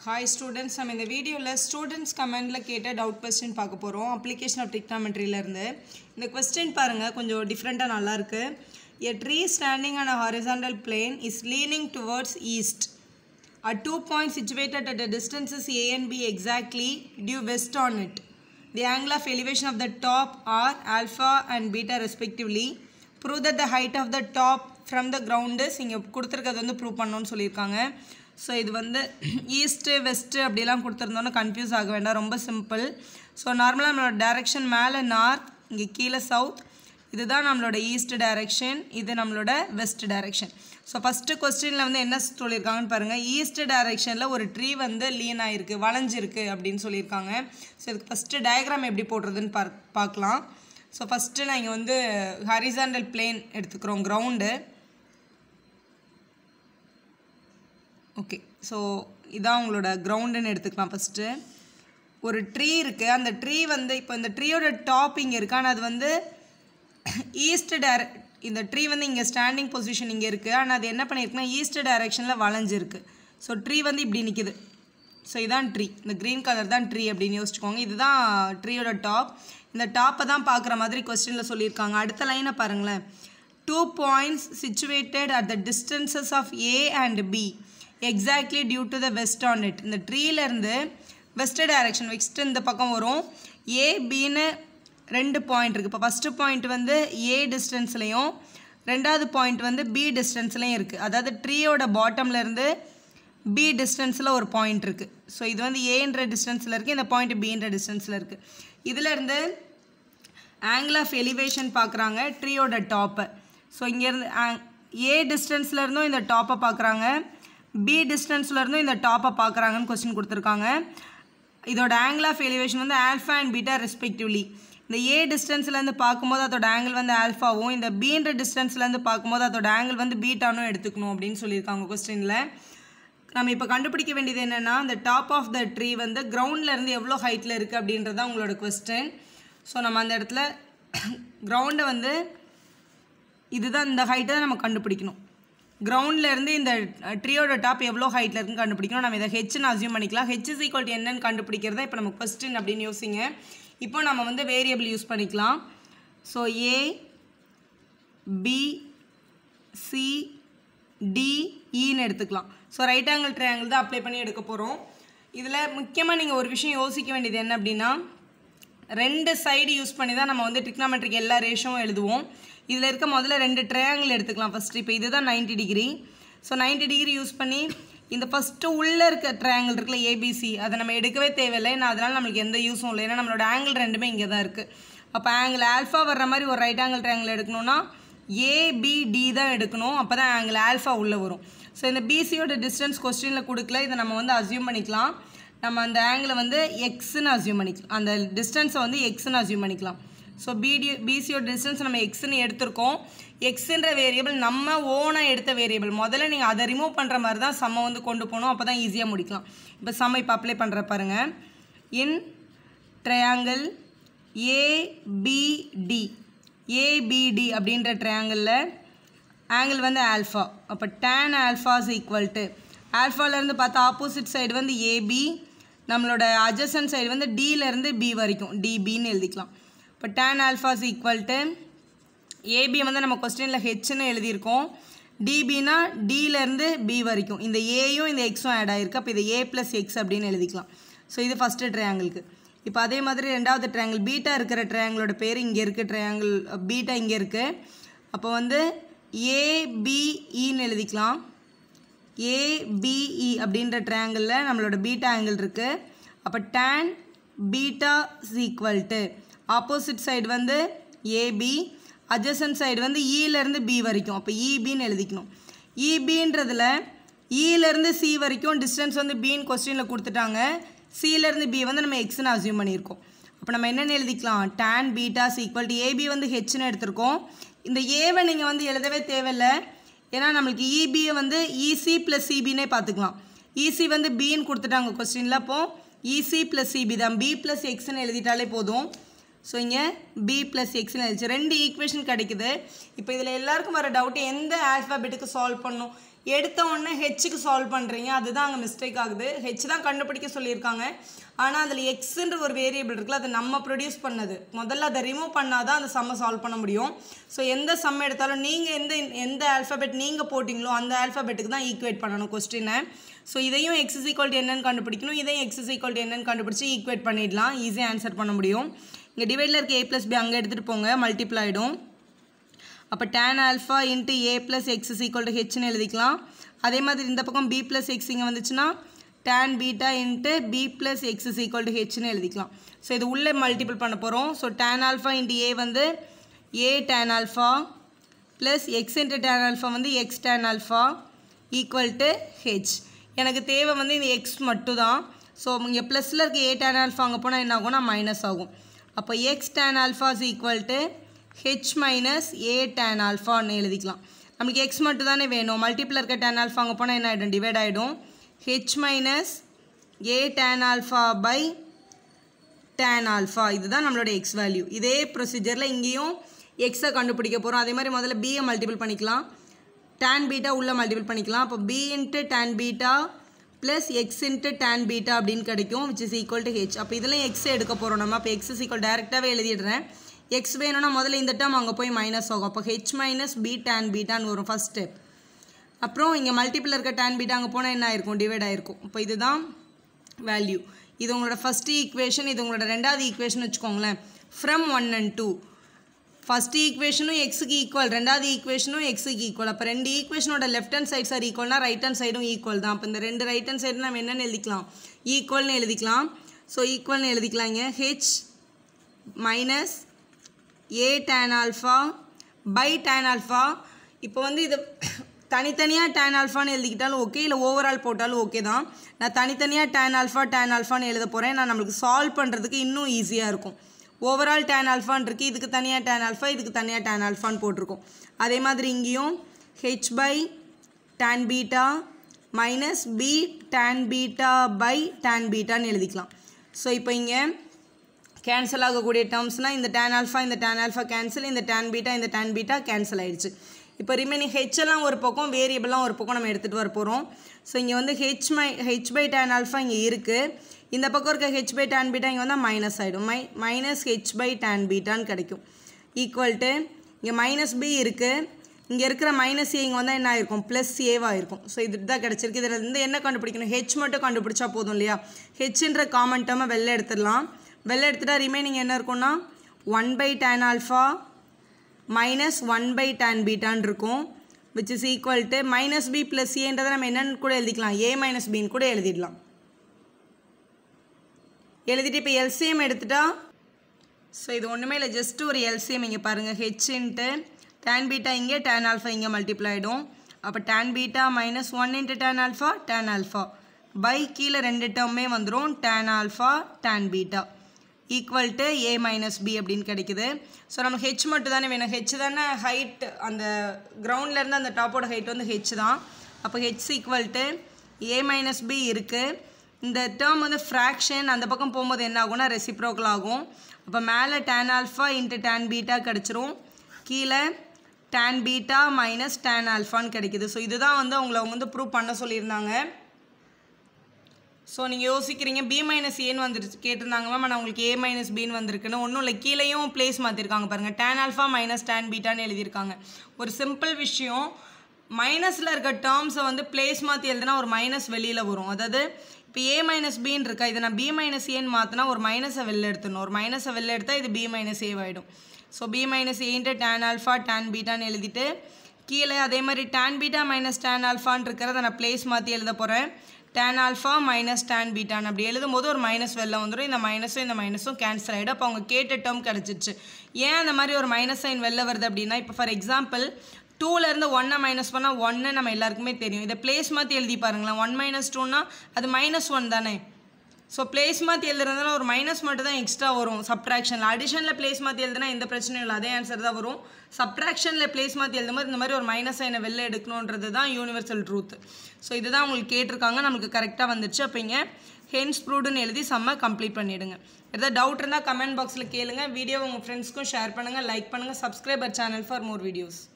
Hi students நம்ம இந்த வீடியோவில் ஸ்டூடெண்ட்ஸ் கமெண்டில் கேட்ட டவுட் கொஸ்டின் பார்க்க போகிறோம் அப்ளிகேஷன் ஆஃப் டிக்னாமெட்ரியிலேருந்து இந்த கொஸ்டின் பாருங்கள் கொஞ்சம் டிஃப்ரெண்ட்டாக நல்லாயிருக்கு a tree standing on a horizontal plane is leaning towards east At two points situated at a distances A and B exactly due west on it. The angle of elevation of the top are alpha and beta respectively. Prove that the height of the top from the ground is இங்கே கொடுத்துருக்கிறது வந்து prove பண்ணணும்னு சொல்லியிருக்காங்க so இது வந்து east west அப்படிலாம் கொடுத்துருந்தோன்னு confuse ஆக வேண்டாம் ரொம்ப சிம்பிள் ஸோ நார்மலாக நம்மளோட டைரெக்ஷன் மேலே நார்த் இங்கே கீழே சவுத் இதுதான் நம்மளோட ஈஸ்ட் டைரெக்ஷன் இது நம்மளோட வெஸ்ட் டைரெக்ஷன் ஸோ ஃபஸ்ட்டு கொஸ்டினில் வந்து என்ன சொல்லியிருக்காங்கன்னு பாருங்கள் ஈஸ்ட் டைரெக்ஷனில் ஒரு ட்ரீ வந்து லீன் ஆகிருக்கு வளைஞ்சிருக்கு அப்படின்னு சொல்லியிருக்காங்க ஸோ இதுக்கு ஃபஸ்ட்டு டயக்ராம் எப்படி போடுறதுன்னு பார் பார்க்கலாம் ஸோ ஃபஸ்ட்டு நான் இங்கே வந்து ஹரிசாண்டல் பிளேன் எடுத்துக்கிறோம் கிரவுண்டு ஓகே ஸோ இதான் உங்களோட கிரவுண்டுன்னு எடுத்துக்கலாம் ஃபஸ்ட்டு ஒரு ட்ரீ இருக்குது அந்த ட்ரீ வந்து இப்போ இந்த ட்ரீயோட டாப் இங்கே இருக்கு ஆனால் அது வந்து ஈஸ்ட் டேர இந்த ட்ரீ வந்து இங்கே ஸ்டாண்டிங் பொசிஷன் இங்கே இருக்குது ஆனால் அது என்ன பண்ணியிருக்குன்னா ஈஸ்ட் டைரெக்ஷனில் வளைஞ்சிருக்கு ஸோ ட்ரீ வந்து இப்படி நிற்கிது ஸோ இதான் ட்ரீ இந்த க்ரீன் கலர் தான் ட்ரீ அப்படின்னு யோசிச்சுக்கோங்க இதுதான் ட்ரீயோட டாப் இந்த டாப்பை தான் பார்க்குற மாதிரி கொஸ்டினில் சொல்லியிருக்காங்க அடுத்த லைனை பாருங்களேன் two points situated at the distances of A and B exactly due to the west on it இந்த ட்ரீலேருந்து வெஸ்ட் டைரெக்ஷன் வெஸ்ட் இந்த பக்கம் வரும் ஏ பின்னு ரெண்டு பாயிண்ட் இருக்குது இப்போ ஃபஸ்ட்டு பாயிண்ட் வந்து ஏ டிஸ்டன்ஸ்லேயும் ரெண்டாவது பாயிண்ட் வந்து பி டிஸ்டன்ஸ்லேயும் இருக்குது அதாவது ட்ரீயோட பாட்டம்லேருந்து பி டிஸ்டன்ஸில் ஒரு பாயிண்ட் இருக்குது ஸோ இது வந்து ஏன்ற டிஸ்டன்ஸில் இருக்குது இந்த பாயிண்ட் பின்ற டிஸ்டன்ஸில் இருக்குது இதிலேருந்து ஆங்கிள் ஆஃப் எலிவேஷன் பார்க்குறாங்க ட்ரீயோட டாப்பை ஸோ இங்கேருந்து ஏ டிஸ்டன்ஸில் இருந்தும் இந்த டாப்பை பார்க்குறாங்க பி டிஸ்டன்ஸில் இருந்தும் இந்த டாப்பை பார்க்குறாங்கன்னு கொஸ்டின் கொடுத்துருக்காங்க இதோட ஆங்கிள் ஆஃப் எலிவேஷன் வந்து ஆல்ஃபா அண்ட் பீட்டா ரெஸ்பெக்டிவ்லி இந்த ஏ டிஸ்டன்ஸ்லேருந்து பார்க்கும்போது அதோட ஆங்கிள் வந்து ஆல்ஃபாவும் இந்த பீன்ற டிஸ்டன்ஸ்லேருந்து பார்க்கும்போது அதோட ஆங்கிள் வந்து பீட்டானும் எடுத்துக்கணும் அப்படின்னு சொல்லியிருக்காங்க கொஸ்டினில் நம்ம இப்போ கண்டுபிடிக்க வேண்டியது என்னென்னா இந்த டாப் ஆஃப் த ட்ரீ வந்து கிரவுண்ட்லேருந்து எவ்வளோ ஹைட்டில் இருக்குது அப்படின்றது தான் உங்களோட கொஸ்டின் ஸோ நம்ம அந்த இடத்துல கிரவுண்டை வந்து இதுதான் இந்த ஹைட்டை தான் நம்ம கண்டுபிடிக்கணும் கிரவுண்ட்லேருந்து இந்த ட்ரீயோட டாப் எவ்வளோ ஹைட்டில் இருக்குன்னு கண்டுபிடிக்கணும் நம்ம இதை ஹெச்னு அசியூம் பண்ணிக்கலாம் ஹெச் இஸ் ஈக்குவல் டு என்னன்னு கண்டுபிடிக்கிறதா இப்போ நம்ம கொஸ்டின் அப்படின்னு யோசிங்க இப்போ நம்ம வந்து வேரியபிள் யூஸ் பண்ணிக்கலாம் so A B C D இன்னு எடுத்துக்கலாம் ஸோ ரைட் ஆங்கிள் ட்ரையாங்கிள் தான் அப்ளை பண்ணி எடுக்க போகிறோம் இதில் முக்கியமாக நீங்கள் ஒரு விஷயம் யோசிக்க வேண்டியது என்ன அப்படின்னா ரெண்டு சைடு யூஸ் பண்ணி தான் நம்ம வந்து ட்ரிக்னாமெட்ரிக் எல்லா ரேஷும் எழுதுவோம் இதில் இருக்க முதல்ல ரெண்டு ட்ரையாங்கிள் எடுத்துக்கலாம் ஃபஸ்ட்டு இப்போ இதுதான் ninety degree so ninety degree use பண்ணி இந்த ஃபஸ்ட்டு உள்ளே இருக்க ட்ரையாங்கிள் இருக்குல்ல ஏபிசி அதை நம்ம எடுக்கவே தேவையில்லை ஏன்னா அதனால் நம்மளுக்கு எந்த யூஸும் இல்லை ஏன்னா நம்மளோட ஆங்கிள் ரெண்டுமே இங்கே தான் இருக்குது அப்போ ஆங்கிள் ஆல்ஃபா வர்ற மாதிரி ஒரு ரைட் ஆங்கிள் ட்ரையாங்கிள் எடுக்கணும்னா ஏபிடி தான் எடுக்கணும் அப்போ தான் ஆங்கிள் ஆல்ஃபா உள்ளே வரும் ஸோ இந்த பிசியோட டிஸ்டன்ஸ் கொஸ்டினில் கொடுக்கல இதை நம்ம வந்து அசியூம் பண்ணிக்கலாம் நம்ம அந்த ஆங்கிளை வந்து எக்ஸ்ன்னு அசியூம் பண்ணிக்கலாம் அந்த டிஸ்டன்ஸை வந்து எக்ஸ்ன்னு அசியூம் பண்ணிக்கலாம் ஸோ பிடி பிசியோட டிஸ்டன்ஸ் நம்ம எக்ஸ்ன்னு எடுத்திருக்கோம் எக்ஸுன்ற வேரியபிள் நம்ம ஓனாக எடுத்த வேரியபிள் முதல்ல நீங்கள் அதை ரிமூவ் பண்ணுற மாதிரி தான் சம்மை வந்து கொண்டு போகணும் அப்போ தான் ஈஸியாக முடிக்கலாம் இப்போ சம்மை இப்போ அப்ளை பண்ணுற பாருங்கள் இன் ட்ரையாங்கிள் ஏபிடி ஏபிடி அப்படின்ற ட்ரையாங்கிளில் ஆங்கிள் வந்து ஆல்ஃபா அப்போ டேன் ஆல்ஃபாஸ் ஈக்குவல் டு ஆல்ஃபாலேருந்து பார்த்தா ஆப்போசிட் சைடு வந்து ஏபி நம்மளோட அஜசன் சைடு வந்து டியிலேருந்து பி வரைக்கும் டிபின்னு எழுதிக்கலாம் இப்போ tan alpha's equal to AB வந்து நம்ம கொஸ்டினில் ஹெச்னு எழுதியிருக்கோம் டிபினா டியிலேருந்து பி வரைக்கும் இந்த ஏயும் இந்த எக்ஸும் ஆட் ஆகிருக்கு அப்போ இது ஏ ப்ளஸ் எக்ஸ் அப்படின்னு எழுதிக்கலாம் ஸோ இது ஃபஸ்ட்டு ட்ரையாங்கிளுக்கு இப்போ அதே மாதிரி ரெண்டாவது ட்ரையாங்கிள் பீட்டா இருக்கிற ட்ரையாங்கிளோட பேர் இங்கே இருக்குது ட்ரையாங்கிள் பீட்டா இங்கே இருக்குது அப்போ வந்து ஏபிஇன்னு எழுதிக்கலாம் ஏபிஇ அப்படின்ற ட்ரையாங்கிளில் நம்மளோட பீட்டா ஆங்கிள் இருக்குது அப்போ tan beta equal to opposite side வந்து ஏபி அட்ஜசன்ட் சைடு வந்து இலேருந்து பி வரைக்கும் அப்போ இபின்னு எழுதிக்கணும் இபின்றதில் இலேருந்து சி வரைக்கும் டிஸ்டன்ஸ் வந்து பின்னு கொஸ்டினில் கொடுத்துட்டாங்க சிலேருந்து பி வந்து நம்ம எக்ஸ்னு அசியூம் பண்ணியிருக்கோம் அப்போ நம்ம என்னென்னு எழுதிக்கலாம் tan beta's equal to AB வந்து ஹெச்னு எடுத்திருக்கோம் இந்த ஏவை நீங்கள் வந்து எழுதவே தேவையில்லை ஏன்னா நம்மளுக்கு இபியை வந்து இசி ப்ளஸ் சிபின்னே பார்த்துக்கலாம் இசி வந்து பின்னு கொடுத்துட்டாங்க கொஸ்டினில் அப்போது இசி ப்ளஸ் சிபி தான் பி ப்ளஸ் எக்ஸ்னு எழுதிட்டாலே போதும் ஸோ இங்கே பி ப்ளஸ் எக்ஸ்னு எழுதிச்சு ரெண்டு ஈக்குவேஷன் கிடைக்குது இப்போ இதில் எல்லாருக்கும் வர டவுட் எந்த ஆல்ஃபாபெட்டுக்கு சால்வ் பண்ணும் எடுத்த உடனே ஹெச்சுக்கு சால்வ் பண்ணுறீங்க அதுதான் அங்கே மிஸ்டேக் ஆகுது ஹெச் தான் கண்டுபிடிக்க சொல்லியிருக்காங்க ஆனால் அதில் எக்ஸுன்ற ஒரு வேரியபிள் இருக்குல்ல அது நம்ம ப்ரொடியூஸ் பண்ணது முதல்ல அதை ரிமூவ் பண்ணால் தான் அந்த சம்மை சால்வ் பண்ண முடியும் ஸோ எந்த சம் எடுத்தாலும் நீங்கள் எந்த எந்த ஆல்ஃபபெட் நீங்கள் போட்டிங்களோ அந்த ஆல்ஃபபெட்டுக்கு தான் ஈக்குவேட் பண்ணணும் கொஸ்டினை ஸோ இதையும் எக்ஸ் இஸ் ஈக்குவல் என்னன்னு கண்டுபிடிக்கணும் இதையும் எக்ஸ் இஸ் ஈக்குவல் என்னன்னு கண்டுபிடிச்சி ஈக்குவேட் பண்ணிடலாம் ஈஸியாக ஆன்சர் பண்ண முடியும் இங்கே டிவைடில் இருக்க ஏ ப்ளஸ் பி அங்கே எடுத்துகிட்டு போங்க மல்டிப்ளை ஆகிடும் அப்போ tan alpha into A plus X is equal to ஹெச்னு எழுதிக்கலாம் அதே மாதிரி இந்த பக்கம் பி ப்ளஸ் எக்ஸ் இங்கே வந்துச்சுன்னா tan beta into B plus X is equal to ஹெச்னு எழுதிக்கலாம் ஸோ இது உள்ளே மல்டிபிள் பண்ண போகிறோம் so tan alpha into A வந்து A tan alpha plus X into tan alpha வந்து X tan alpha equal to H எனக்கு தேவை வந்து இந்த எக்ஸ் மட்டும் தான் ஸோ இங்கே ப்ளஸில் இருக்க ஏ tan ஆல்ஃபா அங்கே போனால் என்ன ஆகும்னா மைனஸ் ஆகும் அப்போ X tan alpha is equal to H minus A tan ஆல்ஃபான்னு எழுதிக்கலாம் நம்மளுக்கு எக்ஸ் மட்டும் தானே வேணும் மல்டிப்பில் இருக்க tan ஆல்ஃபா அங்கே போனால் என்ன ஆகிடும் டிவைட் ஆகிடும் H minus A tan alpha by tan alpha இதுதான் நம்மளோட எக்ஸ் வேல்யூ இதே ப்ரொசீஜரில் இங்கேயும் எக்ஸை கண்டுபிடிக்க போகிறோம் அதே மாதிரி முதல்ல பியை மல்டிபிள் பண்ணிக்கலாம் tan பீட்டா உள்ளே மல்டிபிள் பண்ணிக்கலாம் அப்போ B into tan beta plus X into tan beta அப்படின்னு கிடைக்கும் which is equal to H அப்போ இதில் எக்ஸ் எடுக்க போகிறோம் நம்ம அப்போ எக்ஸ் இஸ் ஈக்குவல் டேரெக்டாகவே எழுதிடுறேன் எக்ஸ் வேணும்னா முதல்ல இந்த டேர்ம் அங்கே போய் மைனஸ் ஆகும் அப்போ ஹெச் மைனஸ் பி டேன் பீட்டான்னு வரும் ஃபஸ்ட் ஸ்டெப் அப்புறம் இங்கே மல்டிப்பிள் இருக்க டேன் பீட்டா அங்கே போனால் என்ன ஆயிருக்கும் டிவைட் ஆயிருக்கும் இப்போ இதுதான் வேல்யூ இது உங்களோட ஃபஸ்ட்டு ஈக்குவேஷன் இது உங்களோட ரெண்டாவது ஈக்குவேஷன் வச்சுக்கோங்களேன் from one and two first ஈக்குவேஷனும் எக்ஸுக்கு ஈக்குவல் ரெண்டாவது ஈக்குவேஷனும் எக்ஸுக்கு ஈக்குவல் அப்போ ரெண்டு ஈக்குவேஷனோட லெஃப்ட் ஹேண்ட் சைட் சார் ஈக்குவல்னா ரைட் ஹேண்ட் சைடும் ஈக்குவல் தான் அப்போ இந்த ரெண்டு ரைட் ஹேண்ட் சைடு நம்ம என்னென்னு எழுதிக்கலாம் ஈக்குவல்னு எழுதிக்கலாம் ஸோ ஈக்குவல்னு எழுதிக்கலாங்க H minus A tan alpha by tan alpha இப்போ வந்து இது தனித்தனியாக டேன் ஆல்ஃபான்னு எழுதிக்கிட்டாலும் ஓகே இல்லை ஓவரால் போட்டாலும் ஓகே தான் நான் தனித்தனியாக டேன் ஆல்ஃபா டேன் ஆல்ஃபான்னு எழுத போகிறேன் நான் நம்மளுக்கு சால்வ் பண்ணுறதுக்கு இன்னும் ஈஸியாக இருக்கும் ஓவரால் டேன் ஆல்ஃபான் இருக்குது இதுக்கு தனியாக டேன் ஆல்ஃபா இதுக்கு தனியாக டேன் ஆல்ஃபான்னு போட்டிருக்கோம் அதே மாதிரி இங்கேயும் H by tan beta minus B tan beta by tan பீட்டான்னு எழுதிக்கலாம் ஸோ இப்போ இங்கே கேன்சல் ஆகக்கூடிய டேர்ம்ஸ்னால் இந்த டேன் ஆல்ஃபா இந்த டேன் ஆல்ஃபா கேன்சல் இந்த டேன் பீட்டா இந்த டேன் பீட்டா கேன்சல் ஆயிடுச்சு இப்போ ரிமைனிங் ஹெச் எல்லாம் ஒரு பக்கம் வேரியபிளாக ஒரு பக்கம் நம்ம எடுத்துகிட்டு வர போகிறோம் ஸோ இங்கே வந்து H my H by tan alpha இங்கே இருக்குது இந்த பக்கம் இருக்க ஹெச் பை டேன் பீட்டா இங்கே வந்தால் மைனஸ் ஆகிடும் my minus H by tan பீட்டான்னு கிடைக்கும் ஈக்குவல் டு இங்கே மைனஸ் பி இருக்குது இங்கே இருக்கிற மைனஸ் ஏ இங்கே வந்தால் என்ன ஆயிருக்கும் ப்ளஸ் ஏவாக இருக்கும் ஸோ இது தான் கிடச்சிருக்கு இதில் இருந்து என்ன கண்டுபிடிக்கணும் ஹெச் மட்டும் கண்டுபிடிச்சா போதும் இல்லையா ஹெச்ன்ற காமன் டேர்மை வெளில எடுத்துடலாம் வெளில எடுத்துட்டா ரிமைனிங் என்ன இருக்கும்னா one by tan alpha minus one by tan பீட்டான் இருக்கும் which is equal to minus B plus ஏன்றதை நம்ம என்னன்னு கூட எழுதிக்கலாம் ஏ மைனஸ் பின்னு கூட எழுதிடலாம் எழுதிட்டு இப்போ எல்சிஎம் எடுத்துட்டா ஸோ இது ஒன்றுமே இல்லை ஜஸ்ட் ஒரு எல்சிஎம் இங்கே பாருங்கள் ஹெச் இன்ட்டு டேன் பீட்டா இங்கே டேன் ஆல்ஃபா இங்கே மல்டிப்ளை ஆகிடும் அப்போ tan beta minus one into tan alpha tan alpha by கீழே ரெண்டு டேர்மே வந்துடும் tan alpha tan beta equal to A minus B அப்படின்னு கிடைக்குது ஸோ நமக்கு ஹெச் மட்டும் தானே வேணும் ஹெச் தானே ஹைட் அந்த கிரவுண்ட்லேருந்து அந்த டாப்போட ஹைட் வந்து ஹெச் தான் அப்போ H equal to A minus B இருக்குது இந்த டேர்ம் வந்து ஃப்ராக்ஷன் அந்த பக்கம் போகும்போது என்ன ஆகும்னா ரெசிப்ரோக்கல் ஆகும் அப்போ மேலே tan alpha into tan beta கிடச்சிரும் கீழே டேன் பீட்டா மைனஸ் டேன் ஆல்ஃபான்னு கிடைக்குது ஸோ இதுதான் வந்து அவங்கள அவங்க வந்து ப்ரூவ் பண்ண சொல்லியிருந்தாங்க ஸோ நீங்கள் யோசிக்கிறீங்க பி மைனஸ் ஏன்னு வந்துருச்சு கேட்டிருந்தாங்க மேம் ஆனால் உங்களுக்கு ஏ மைனஸ் பின்னு வந்திருக்குன்னு ஒன்றும் இல்லை கீழேயும் பிளேஸ் மாற்றிருக்காங்க பாருங்கள் டேன் ஆல்ஃபா மைனஸ் டேன் பீட்டான்னு எழுதியிருக்காங்க ஒரு சிம்பிள் விஷயம் மைனஸில் இருக்க டேர்ம்ஸை வந்து பிளேஸ் மாற்றி எழுதுனா ஒரு மைனஸ் வெளியில் வரும் அதாவது இப்போ ஏ மைனஸ் பின்னு இருக்கா இதை நான் பி மைனஸ் ஏன்னு மாற்றினா ஒரு மைனஸை வெளில எடுத்துடணும் ஒரு மைனஸை வெளில எடுத்தால் இது பி மைனஸ் ஏவாயிடும் ஸோ பி மைனஸ் ஏன்ட்டு டேன் ஆல்ஃபா டேன் பீட்டான்னு எழுதிட்டு கீழே அதே மாதிரி டேன் பீட்டா மைனஸ் டேன் ஆல்ஃபான்னு இருக்கிறத நான் பிளேஸ் மாற்றி எழுத போகிறேன் டேன் ஆல்ஃபா மைனஸ் டேன் பீட்டான் அப்படி எழுதும்போது ஒரு மைனஸ் வெளில வந்துடும் இந்த மைனஸும் இந்த மைனஸும் கேன்சல் ஆகிடும் அப்போ அவங்க கேட்ட டேர்ம் கிடச்சிருச்சு ஏன் அந்த மாதிரி ஒரு மைனஸ் சைன் வெளில வருது அப்படின்னா இப்போ ஃபார் எக்ஸாம்பிள் டூலேருந்து ஒன்னை மைனஸ் பண்ணால் ஒன்று நம்ம எல்லாருக்குமே தெரியும் இதை பிளேஸ் மாற்றி எழுதி பாருங்களேன் ஒன் மைனஸ் டூனா அது மைனஸ் ஒன் தானே ஸோ பிளேஸ் மாற்றி எழுதுறதுனால ஒரு மைனஸ் மட்டும் தான் எக்ஸ்ட்ரா வரும் சப்ட்ராக்ஷனில் அடிஷனில் பிளேஸ் மாற்றி எழுதுனா எந்த பிரச்சனையும் இல்லை அதே ஆன்சர் தான் வரும் சப்ட்ராக்ஷனில் பிளேஸ் மாற்றி எழுதும்போது இந்த மாதிரி ஒரு மைனஸ் சைனை வெளில எடுக்கணுன்றது தான் யூனிவர்சல் ட்ரூத் ஸோ இதுதான் உங்களுக்கு கேட்டிருக்காங்க நமக்கு கரெக்டாக வந்துருச்சு அப்போ இங்கே ஹென்ஸ் ப்ரூடுன்னு எழுதி செம்ம கம்ப்ளீட் பண்ணிவிடுங்க ஏதாவது டவுட் இருந்தால் கமெண்ட் பாக்ஸில் கேளுங்க வீடியோ உங்கள் ஃப்ரெண்ட்ஸ்க்கும் ஷேர் பண்ணுங்கள் லைக் பண்ணுங்கள் subscriber channel for more videos